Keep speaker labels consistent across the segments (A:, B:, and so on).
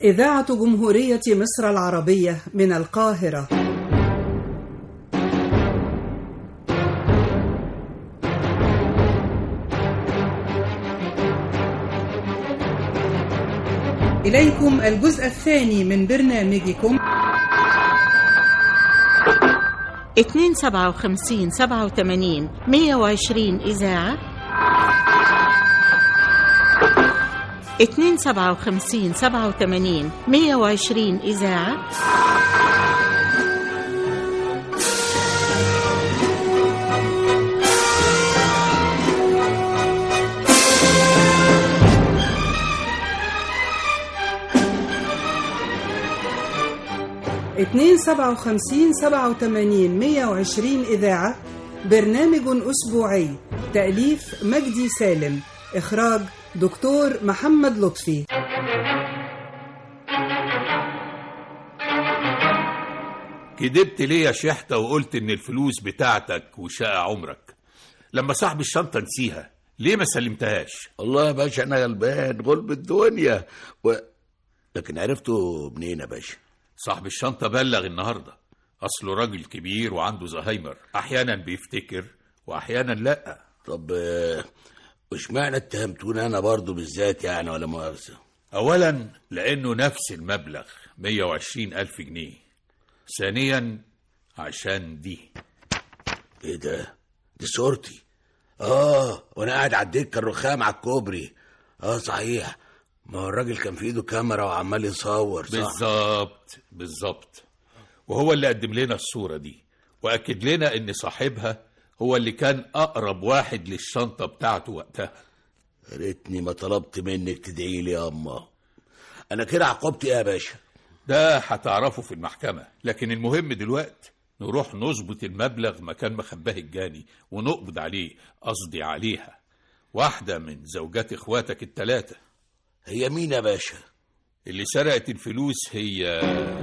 A: إذاعة جمهورية مصر العربية من القاهرة إليكم الجزء الثاني من برنامجكم
B: 257 87 120 إذاعة 257 87 120 إذاعة
A: اتنين سبعة وخمسين سبعة وتمانين مية وعشرين إذاعة برنامج أسبوعي تأليف مجدي سالم إخراج دكتور محمد لطفي
C: كدبت ليه يا شحتة وقلت ان الفلوس بتاعتك وشقى عمرك لما صاحب الشنطة نسيها ليه ما سلمتهاش
D: والله يا باشا انا غلبان غلب الدنيا و... لكن عرفته منين يا باشا
C: صاحب الشنطة بلغ النهاردة أصله راجل كبير وعنده زهايمر أحيانا بيفتكر وأحيانا لأ
D: طب آه، وش معنى اتهمتوني انا برضو بالذات يعني ولا مؤاخذه
C: أولا لأنه نفس المبلغ 120 ألف جنيه ثانيا عشان دي
D: ايه ده دي صورتي اه وانا قاعد على الدكه الرخام على الكوبري اه صحيح ما هو الراجل كان في ايده كاميرا وعمال يصور صح
C: بالظبط بالظبط وهو اللي قدم لنا الصورة دي وأكد لنا إن صاحبها هو اللي كان أقرب واحد للشنطة بتاعته وقتها
D: يا ريتني ما طلبت منك تدعي لي يا اما انا كده عقوبتي ايه يا باشا
C: ده هتعرفه في المحكمة لكن المهم دلوقتي نروح نظبط المبلغ مكان مخباه الجاني ونقبض عليه قصدي عليها واحدة من زوجات إخواتك التلاتة
D: هي مين يا باشا
C: اللي سرقت الفلوس هي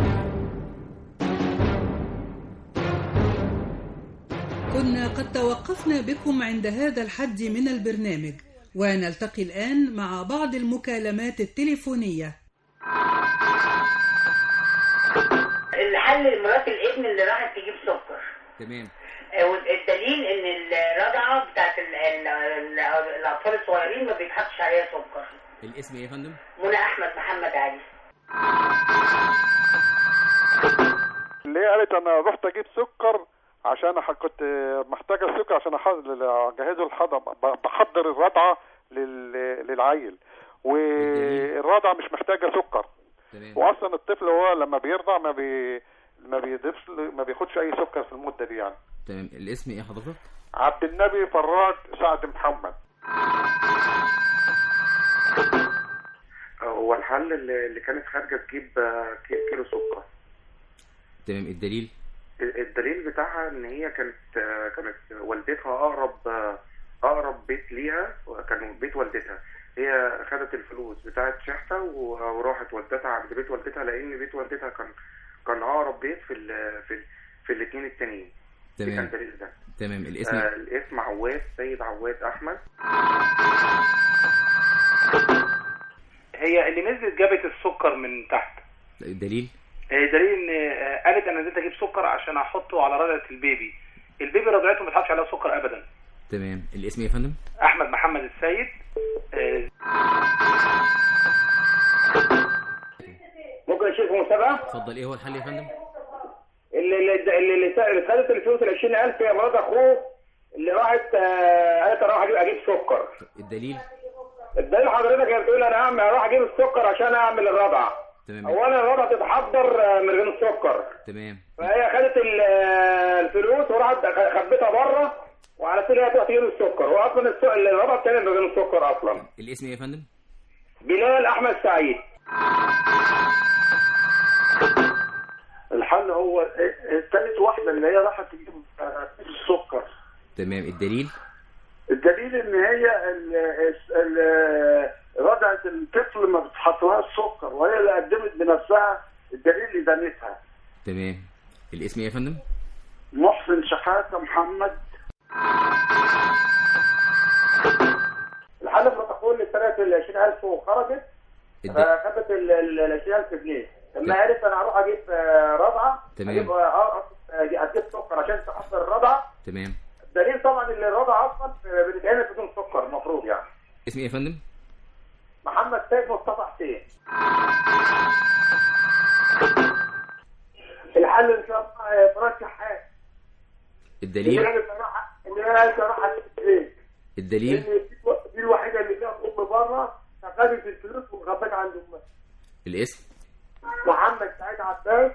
A: كنا قد توقفنا بكم عند هذا الحد من البرنامج ونلتقي الآن مع بعض المكالمات التليفونية
E: الحل مرات الابن اللي راحت تجيب سكر
F: تمام
E: آه، والدليل ان الرضعه بتاعت ال- ال- ال- الاطفال الصغيرين ما بيتحطش عليها سكر
F: الاسم ايه يا فندم
E: منى احمد محمد علي
G: اللي هي قالت انا رحت اجيب سكر عشان أح- كنت محتاجه السكر عشان أح- اجهزه الحضر بحضر الرضعه لل- للعيل والرضعه مش محتاجه سكر
F: تمام
G: واصلا الطفل هو لما بيرضع ما بي ما بيضيفش ما بياخدش اي سكر في المده دي يعني
F: تمام الاسم ايه حضرتك
G: عبد النبي فراج سعد محمد
H: هو الحل اللي اللي كانت خارجه تجيب آه، كي- كيلو سكر
F: تمام الدليل
H: الدليل بتاعها ان هي كانت آه، كانت والدتها اقرب آه، اقرب بيت ليها كان بيت والدتها هي خدت الفلوس بتاعت شحته و- وراحت ودتها عند بيت والدتها لان بيت والدتها كان كان اقرب بيت في ال في ال في الاثنين التانيين دي كان
F: تمام
H: الدليل ده
F: تمام الاسم
H: آه الاسم عواد سيد عواد احمد
I: هي اللي نزلت جابت السكر من تحت
F: الدليل
I: آه، دليل ان آه، قالت انا نزلت اجيب سكر عشان احطه على رضعه البيبي البيبي رضعته ما بتحطش عليها سكر ابدا
F: تمام الاسم ايه يا فندم
I: احمد محمد السيد آه،
J: ممكن اشيك مسابقه
F: اتفضل ايه هو الحل يا فندم
J: اللي اللي اللي, اللي اللي خدت الفلوس ال 20000 هي مرات اخوه اللي راحت آه، قالت انا راح اجيب اجيب سكر
F: الدليل
J: الدليل حضرتك هي بتقول انا هعمل اروح اجيب السكر عشان اعمل الرضعه
F: تمام
J: اولا الرضعه تتحضر آه، من غير السكر
F: تمام
J: فهي خدت ال- آه، الفلوس وراحت خبيتها بره وعلى اساس هي تروح تجيب السكر هو اصلا الس- الرضعه بتعمل من غير السكر اصلا
F: الاسم ايه يا فندم
J: بلال احمد سعيد
H: الحل هو الثالث واحده اللي هي راحت تجيب آه، السكر
F: تمام الدليل
H: الدليل ان هي ال- ال- رضعة الطفل ما بتحطلهاش السكر وهي اللي قدمت بنفسها الدليل ادانتها
F: تمام الاسم ايه يا فندم
H: محسن شحاتة محمد
J: الحل بروتوكول اللي اشتريت ال 20000 وخرجت
F: الد-
J: فخدت ال- ال- ال 20000 جنيه لما عرفت انا هروح اجيب آه، رضعه
F: تمام.
J: اجيب آه، آه، اجيب سكر عشان تحضر الرضعه
F: تمام
J: دليل طبعا ان الرضعه اصلا بتتعمل بدون سكر المفروض يعني
F: اسم ايه يا فندم
J: محمد سيد مصطفى حسين الحل ان شاء الله آه، فرج شحات
F: الدليل
J: اللي انا بصراحه اللي انا عايز اروح على البيت
F: الدليل
J: دي الوحيده اللي فيها ام بره فخدت الفلوس وغبت عند امها
F: الاسم
J: محمد سعيد عباس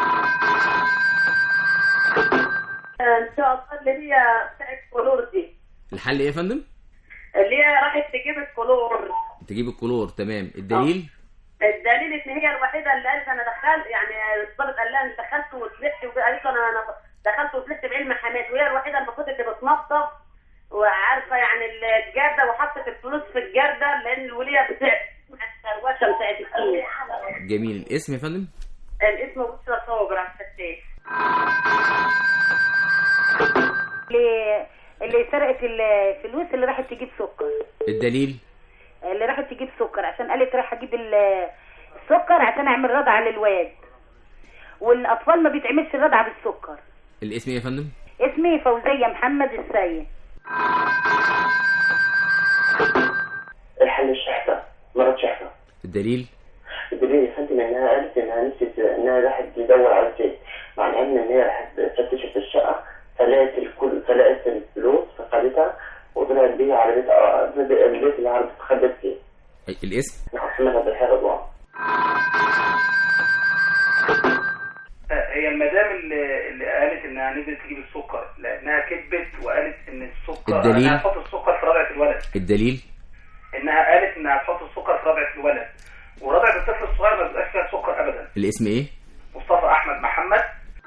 E: ان شاء الله اللي هي بتاعت كلور دي
F: الحل ايه يا فندم
E: اللي هي راحت تجيب الكلور
F: تجيب الكلور تمام الدليل
E: الدليل ان هي الوحيده اللي قالت انا دخلت يعني الضابط قال لها انت دخلت وطلعت وقالت له انا انا دخلت وطلعت بعلم حماد وهي الوحيده المفروض اللي بتنظف وعارفه يعني الجرده وحطت الفلوس في الجرده لان الوليه بتاعت الكروشه بتاعت الكيس
F: جميل الاسم يا فندم
E: الاسم بشرى صابر على الفتاش
K: اللي اللي سرقت الفلوس اللي راحت تجيب سكر
F: الدليل
K: اللي راحت تجيب سكر عشان قالت رايحه اجيب ال- السكر عشان اعمل رضعه للواد والاطفال ما بيتعملش الرضعه بالسكر
F: الاسم ايه يا فندم
K: اسمي فوزيه محمد السيد
L: الحل الشحتة مرات شحتة
F: الدليل
L: الدليل يا فندم انها قالت انها نسيت انها راحت تدور على الزيت مع العلم ان هي راحت فتشت في الشقة فلقت الكل فلقت الفلوس فخدتها وطلعت بيها على بيت آه، البيت اللي عرفت تخبت فيه
F: أي- الاسم
L: محمد عبد الحي رضوان
I: هي المدام اللي, اللي قالت انها نزلت تجيب السكر لانها كذبت وقالت ان السكر
F: الدليل؟
I: انها تحط السكر في رضعه الولد
F: الدليل
I: انها قالت انها تحط السكر في رضعه الولد ورضعه الطفل الصغير ما بيبقاش فيها سكر ابدا
F: الاسم ايه
I: مصطفى احمد محمد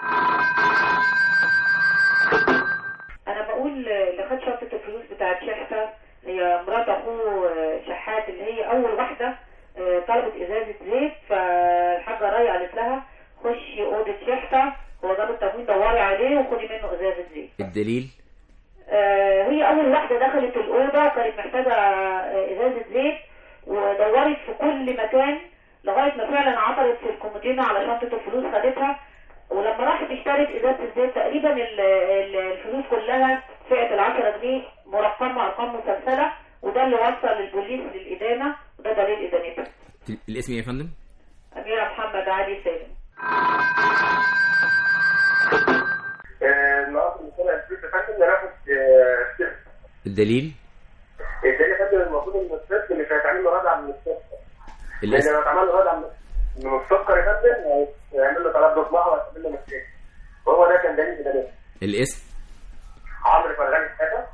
K: انا بقول اللي خد شنطه الفلوس بتاعت شحته هي مرات اخوه شحات اللي هي اول واحده آه، طلبت ازازه زيت فالحاجه رايه قالت لها خشي اوضه شحته هو جاب التموين دوري عليه وخدي منه ازازه زيت
F: الدليل
K: آه، هي اول واحده دخلت الاوضه كانت محتاجه آه، ازازه زيت ودورت في كل مكان لغايه ما فعلا عثرت في الكومودينو على شنطه الفلوس خدتها ولما راحت اشترت ازازه الزيت تقريبا ال- ال- الفلوس كلها فئه ال 10 جنيه مرقمه ارقام مسلسله وده اللي وصل البوليس للادانه وده دليل ادانتها
F: الاسم ايه يا فندم
K: اميره محمد علي سالم
J: النهارده اللي طلع الفلوس يا فندم انا راحت آه،
F: الدليل
J: ازاي يا فندم المفروض ان الطفل اللي هيتعمل له رضعه من السكر لان
F: الاسم
J: لو اتعمل له رضعه من من السكر يا فندم هيعمل له تردد معه وهيعمل له مشاكل وهو ده كان دليل ده
F: الاسم
J: عمرو فرغاني حاجه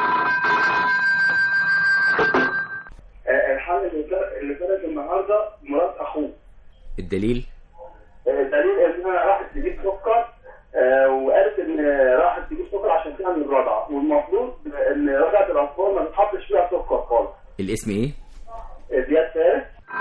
J: الحل اللي طلع- اللي طلعت النهارده مرات اخوه
F: الدليل
J: دليل انها راحت تجيب سكر آه، وقالت ان راحت تجيب سكر عشان تعمل الرضعه والمفروض ان رضعه الاطفال ما بتحطش فيها سكر خالص
F: الاسم ايه
J: زياد فارس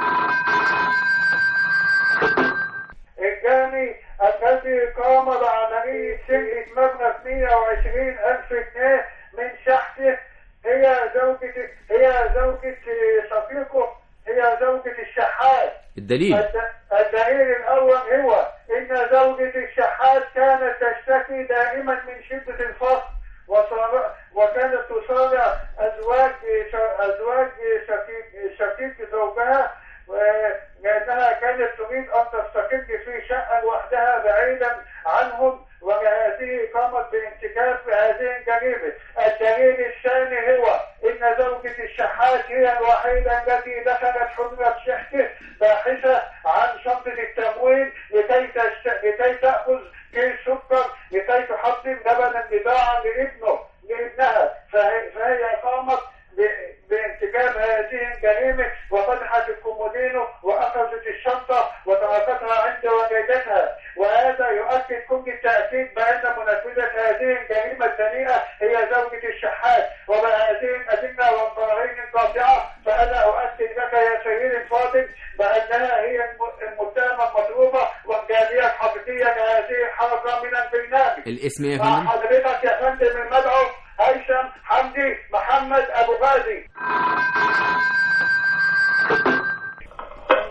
J: الجاني الذي قام بعملية سرقة مبلغ 120 ألف جنيه من شخصه هي زوجة هي زوجة شقيقه هي زوجة الشحات
F: الدليل
J: الد- الدليل الأول هو إن زوجة الشحات كانت تشتكي دائما من شدة الفقر وصار- وكانت تصارع أزواج ش- أزواج شقيق شقيق زوجها و- لأنها كانت تريد أن تستقل في شقة لوحدها بعيدا عنهم وهذه قامت بانتكاس هذه الجريمة الدليل الثاني هو إن زوجة الشحات هي الوحيدة التي دخلت حجرة شحته باحثة عن شنطة التموين لكي تشت... لكي تأخذ كيس سكر لكي تحضر لبنا بضاعة لابنه لابنها فهي, فهي قامت ب... بانتكاب هذه الجريمة وفتحت الكومودينو وأخذت الشنطة وتركتها عند والدتها وهذا يؤكد كل التأكيد بأن منفذة هذه الجريمة الدنيئة هي زوجة الشحات وبهذه الأدلة والبراهين القاطعة فأنا أؤكد لك يا سيدي الفاضل بأنها هي الم- المتهمة المطلوبة والجالية الحقيقية لهذه الحركة من البرنامج
F: الاسم ايه يا
J: مع
F: فندم
J: حضرتك يا فندم المدعو هيثم حمدي محمد أبو غازي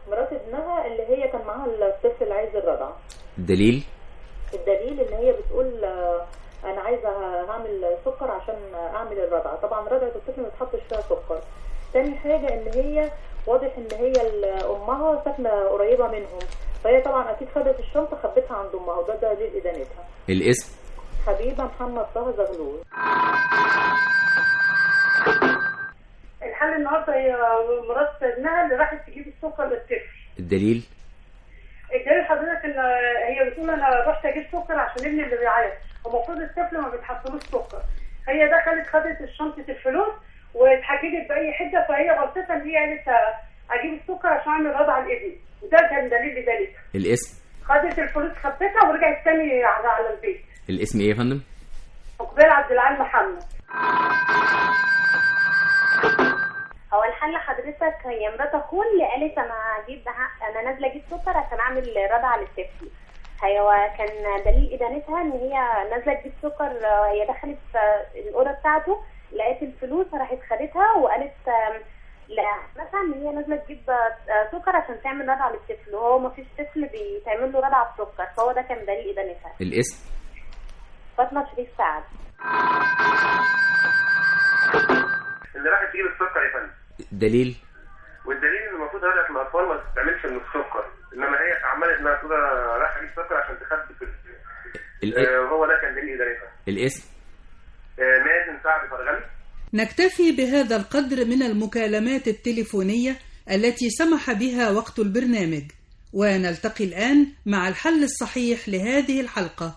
K: مرات ابنها اللي هي كان معاها الطفل اللي عايز الرضع
F: الدليل
K: الدليل ان هي بتقول آه، انا عايزه هعمل سكر عشان اعمل الرضعه طبعا رضعه الطفل ما تحطش فيها سكر تاني حاجه ان هي واضح ان هي ال- امها ساكنه قريبه منهم فهي طبعا اكيد خدت الشنطه خبتها عند امها وده دليل ادانتها
F: الاسم
K: حبيبه محمد طه زغلول
E: الحل النهارده هي مرات ابنها اللي راحت تجيب السكر للطفل
F: الدليل
E: الدليل حضرتك ان هي بتقول انا رحت اجيب سكر عشان ابني اللي بيعيط المفروض الطفل ما بيتحطلوش سكر هي دخلت خدت شنطه الفلوس واتحججت باي حده فهي غلطتها ان هي قالت اجيب السكر عشان اعمل رضع لابني وده كان دليل لذلك
F: الاسم
E: خدت الفلوس خبتها ورجعت تاني على على البيت
F: الاسم ايه يا فندم
E: مقبل عبد العال محمد
M: هو الحل حضرتك هي مرات اخوه اللي قالت انا هجيب انا نازله اجيب سكر عشان اعمل رضع للطفل هو كان دليل ادانتها ان هي نازله تجيب سكر هي دخلت الاوضه بتاعته لقيت الفلوس راحت خدتها وقالت آم، لا مثلا ان هي نازله تجيب آه، سكر عشان تعمل رضع للطفل وهو ما فيش طفل بيتعمل له رضع بسكر فهو ده كان دليل ادانتها
F: الاسم
M: فاطمه شريف سعد
H: اللي راحت تجيب السكر يا فندم
F: الدليل
H: والدليل ان المفروض هدف الاطفال ما تستعملش من السكر انما هي عملت انها تقول أنا رايحه اجيب سكر عشان تخبي في
F: الإ-
H: آه، وهو ده كان دليل ادارتها
F: الاسم
H: آه، مازن سعد فرغلي
A: نكتفي بهذا القدر من المكالمات التليفونية التي سمح بها وقت البرنامج ونلتقي الآن مع الحل الصحيح لهذه الحلقة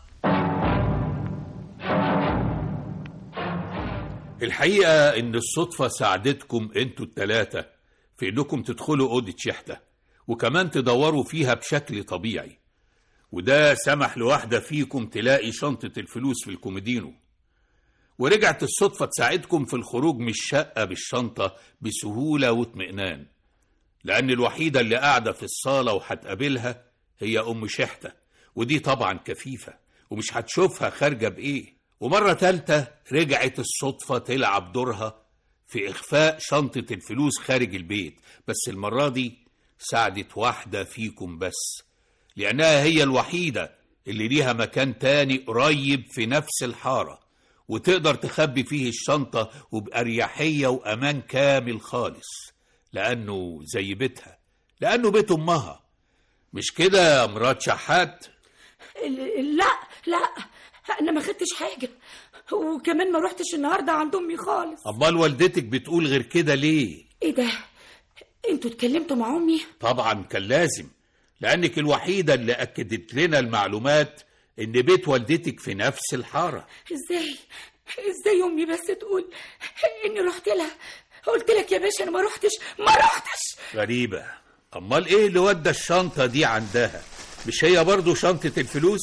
C: الحقيقة إن الصدفة ساعدتكم أنتوا التلاتة في إنكم تدخلوا أوضة شحتة وكمان تدوروا فيها بشكل طبيعي وده سمح لواحدة فيكم تلاقي شنطة الفلوس في الكوميدينو ورجعت الصدفة تساعدكم في الخروج من الشقة بالشنطة بسهولة واطمئنان لأن الوحيدة اللي قاعدة في الصالة وهتقابلها هي أم شحتة ودي طبعا كفيفة ومش هتشوفها خارجة بإيه ومرة تالتة رجعت الصدفة تلعب دورها في إخفاء شنطة الفلوس خارج البيت بس المرة دي ساعدت واحدة فيكم بس لأنها هي الوحيدة اللي ليها مكان تاني قريب في نفس الحارة وتقدر تخبي فيه الشنطة وبأريحية وأمان كامل خالص لأنه زي بيتها لأنه بيت أمها مش كده يا مرات شحات
N: ال- لا لا انا ما خدتش حاجه وكمان ما روحتش النهارده عند امي خالص
C: أمال والدتك بتقول غير كده ليه
N: ايه ده انتوا اتكلمتوا مع امي
C: طبعا كان لازم لأنك الوحيدة اللي أكدت لنا المعلومات إن بيت والدتك في نفس الحارة
N: ازاي ازاي امي بس تقول اني رحت لها قلت لك يا باشا انا ما روحتش ما روحتش
C: غريبة أمال إيه اللي ودى الشنطة دي عندها مش هي برضو شنطة الفلوس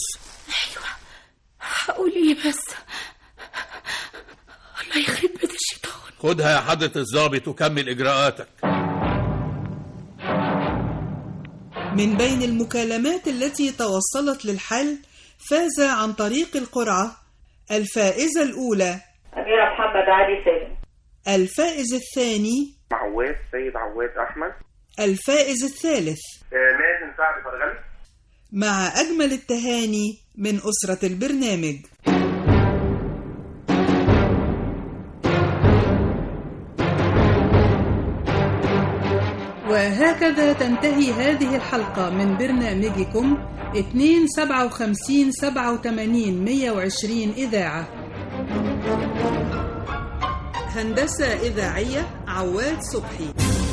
N: هقول ايه بس الله يخرب بيت الشيطان
C: خدها يا حضرة الضابط وكمل إجراءاتك
A: من بين المكالمات التي توصلت للحل فاز عن طريق القرعة الفائزة الأولى
K: أميرة محمد علي سالم
A: الفائز الثاني
H: عواد سيد عواد احمد
A: الفائز الثالث
H: آه، مازن سعد فرغلي
A: مع أجمل التهاني من أسرة البرنامج وهكذا تنتهي هذه الحلقة من برنامجكم 257 87 120 إذاعة هندسة إذاعية عواد صبحي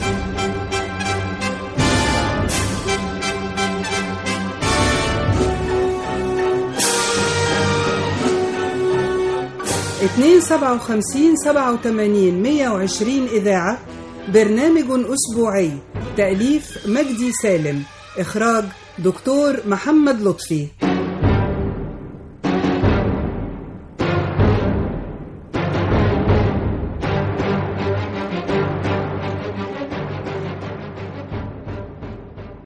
A: اتنين سبعة وخمسين سبعة وتمانين مية وعشرين إذاعة برنامج أسبوعي تأليف مجدي سالم إخراج دكتور محمد لطفي